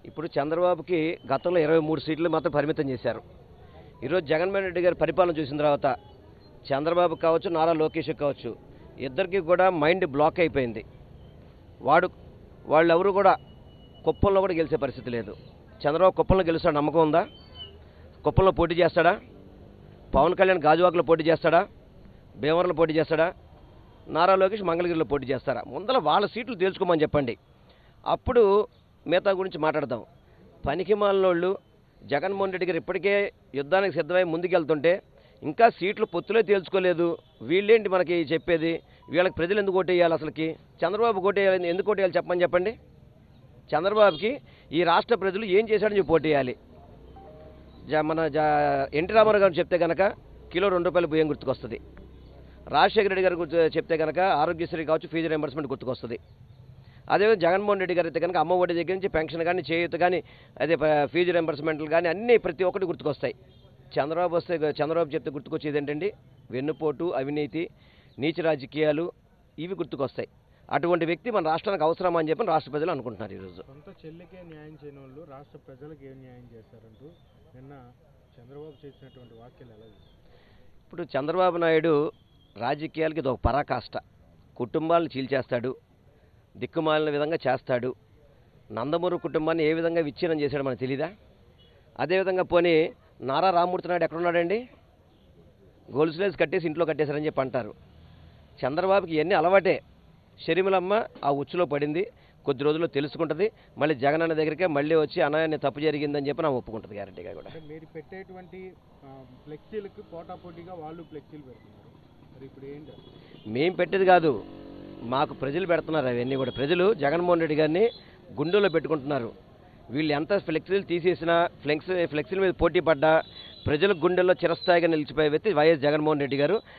ఇప్పుడు చంద్రబాబుకి గతంలో ఇరవై మూడు సీట్లు మాత్రం పరిమితం చేశారు ఈరోజు జగన్మోహన్ రెడ్డి గారి పరిపాలన చూసిన తర్వాత చంద్రబాబు కావచ్చు నారా లోకేష్ కావచ్చు ఇద్దరికి కూడా మైండ్ బ్లాక్ అయిపోయింది వాడు వాళ్ళెవరు కూడా కుప్పంలో కూడా గెలిచే పరిస్థితి లేదు చంద్రబాబు కుప్పంలో గెలుస్తాడు నమ్మకం ఉందా కుప్పంలో పోటీ చేస్తాడా పవన్ కళ్యాణ్ గాజువాకలో పోటీ చేస్తాడా భీమవరంలో పోటీ చేస్తాడా నారా లోకేష్ మంగళగిరిలో పోటీ చేస్తారా ముందర వాళ్ళ సీట్లు తేల్చుకోమని చెప్పండి అప్పుడు మిగతా గురించి మాట్లాడదాం పనికి మాలినోళ్ళు జగన్మోహన్ రెడ్డి గారు ఇప్పటికే యుద్ధానికి సిద్ధమై ముందుకెళ్తుంటే ఇంకా సీట్లు పొత్తులే తేల్చుకోలేదు వీళ్ళేంటి మనకి చెప్పేది వీళ్ళకి ప్రజలు ఎందుకు ఓటేయాలి అసలుకి చంద్రబాబు ఓటేయాలి ఎందుకు ఓటేయాలి చెప్పమని చెప్పండి చంద్రబాబుకి ఈ రాష్ట్ర ప్రజలు ఏం చేశాడని చెప్పి ఓటేయాలి జ మన జ ఎన్టీ రామారావు గారు చెప్తే కనుక కిలో రెండు రూపాయలు బియ్యం గుర్తుకొస్తుంది రాజశేఖర రెడ్డి గారు గుర్తు చెప్తే కనుక ఆరోగ్యశ్రీ కావచ్చు ఫీజు రియంబర్స్మెంట్ గుర్తుకొస్తుంది అదేవిధంగా జగన్మోహన్ రెడ్డి గారు అయితే కనుక అమ్మ ఒడి దగ్గర నుంచి పెన్షన్ కానీ చేయూత కానీ అదే ప- ఫీజు రియంబర్స్మెంట్లు కానీ అన్నీ ప్రతి ఒక్కటి గుర్తుకొస్తాయి చంద్రబాబు వస్తే చంద్రబాబు చెప్తే గుర్తుకొచ్చేది ఏంటండి వెన్నుపోటు అవినీతి నీచ రాజకీయాలు ఇవి గుర్తుకొస్తాయి అటువంటి వ్యక్తి మన రాష్ట్రానికి అవసరమా అని చెప్పి రాష్ట్ర ప్రజలు అనుకుంటున్నారు ఈరోజు సొంత చెల్లికే న్యాయం చేయని వాళ్ళు రాష్ట్ర ప్రజలకు ఏం న్యాయం చేస్తారంటూ నిన్న చంద్రబాబు చేసినటువంటి వ్యాఖ్యలు ఎలా చూస్తారు? ఇప్పుడు చంద్రబాబు నాయుడు రాజకీయాలకి ఇది ఒక పరాకాష్ట కుటుంబాలను చీల్చేస్తాడు దిక్కుమాలిన విధంగా చేస్తాడు నందమూరి కుటుంబాన్ని ఏ విధంగా విచ్ఛిన్నం చేశాడు మనకు తెలీదా అదేవిధంగా పోనీ నారా రామూర్తి నాయుడు ఎక్కడున్నాడండి గొలుసులేసి కట్టేసి ఇంట్లో కట్టేశారని చెప్పి అంటారు చంద్రబాబుకి ఇవన్నీ అలవాటే షర్మిలమ్మ ఆ ఉచ్చులో పడింది కొద్ది రోజుల్లో తెలుసుకుంటుంది మళ్ళీ జగన్ అన్న దగ్గరికే మళ్ళీ వచ్చి అన్నయ్య తప్పు జరిగిందని చెప్పి నా ఒప్పుకుంటుంది గ్యారెంటీగా కూడా అంటే మీరు పెట్టేటువంటి ఆ, ఫ్లెక్సీలకు పోటాపోటీగా వాళ్ళు ఫ్లెక్సీలు పెడుతున్నారు మరి ఇప్పుడు ఏంటి మేం పెట్టేది కాదు మాకు ప్రజలు పెడుతున్నారు అవన్నీ కూడా ప్రజలు జగన్మోహన్ రెడ్డి గారిని గుండెలో పెట్టుకుంటున్నారు వీళ్ళు ఎంత ఫ్లెక్సీలు తీసేసినా ఫ్లెక్స్ ఫ్లెక్సీల మీద పోటీ పడ్డా ప్రజల గుండెల్లో చిరస్థాయిగా నిలిచిపోయే వ్యక్తి వైఎస్ జగన్మోహన్ రెడ్డి గారు